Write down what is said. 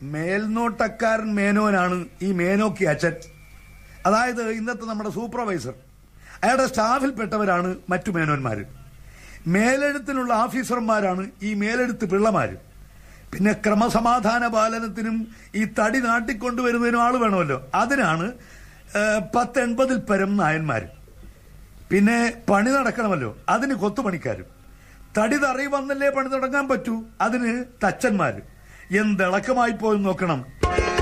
മേൽനോട്ടക്കാരൻ മേനോനാണ് ഈ മേനോക്കി അച്ഛൻ അതായത് ഇന്നത്തെ നമ്മുടെ സൂപ്പർവൈസർ അയാളുടെ സ്റ്റാഫിൽപ്പെട്ടവരാണ് മറ്റു മേനോന്മാര് മേലെഴുത്തിനുള്ള ഓഫീസർമാരാണ് ഈ മേലെഴുത്ത് പിള്ളമാര് പിന്നെ ക്രമസമാധാന പാലനത്തിനും ഈ തടി നാട്ടിക്കൊണ്ടുവരുന്നതിനും ആള് വേണമല്ലോ അതിനാണ് പത്തെൺപതിൽ പരം നായന്മാര് പിന്നെ പണി നടക്കണമല്ലോ അതിന് കൊത്തുപണിക്കാരും തടി തറി വന്നല്ലേ പണി തുടങ്ങാൻ പറ്റൂ അതിന് തച്ചന്മാര് എന്തിളക്കമായി പോയി നോക്കണം